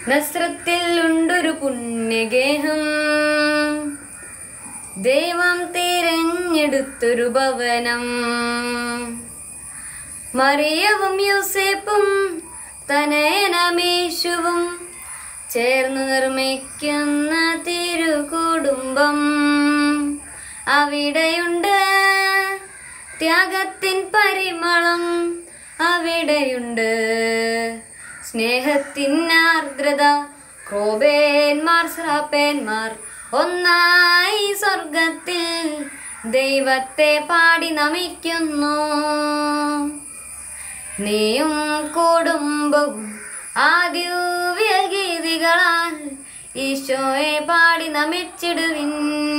നസ്രത്തിൽ ഉണ്ടൊരു പുണ്യഗേഹം ദൈവം തിരഞ്ഞെടുത്തൊരു ഭവനം മറിയവും യൂസേപ്പും തനയനമേശുവും ചേർന്ന് നിർമ്മിക്കുന്ന തിരുകുടുംബം അവിടെയുണ്ട് ത്യാഗത്തിൻ പരിമളം അവിടെയുണ്ട് സ്നേഹത്തിൻ ആർദ്രത ക്രോബേന്മാർ ശ്രാപ്പേന്മാർ ഒന്നായി സ്വർഗത്തിൽ ദൈവത്തെ പാടി നമിക്കുന്നു നീയും കുടുംബവും ആദ്യ ഗീതികളാൽ ഈശോയെ പാടി നമിച്ചിടുവിൻ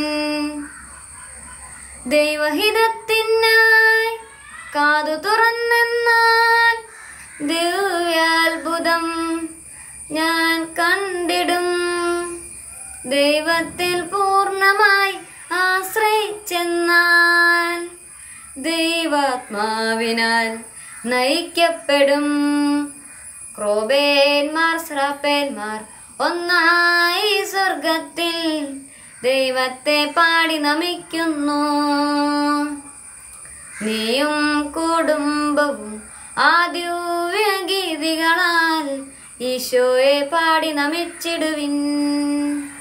ദൈവഹിതത്തിനായി കാതു തുറന്നെന്നാൽ ദിവ്യാത്ഭുതം ഞാൻ കണ്ടിടും ദൈവത്തിൽ പൂർണ്ണമായി ആശ്രയിച്ചെന്നാൽ ദൈവാത്മാവിനാൽ നയിക്കപ്പെടും ക്രോബേന്മാർ ശ്രാപ്പേന്മാർ ഒന്നായി സ്വർഗത്തിൽ ദൈവത്തെ പാടി നമിക്കുന്നു നീയും കുടുംബവും ആദ്യ ഗീതികളാൽ ഈശോയെ പാടി നമിച്ചിടുവിൻ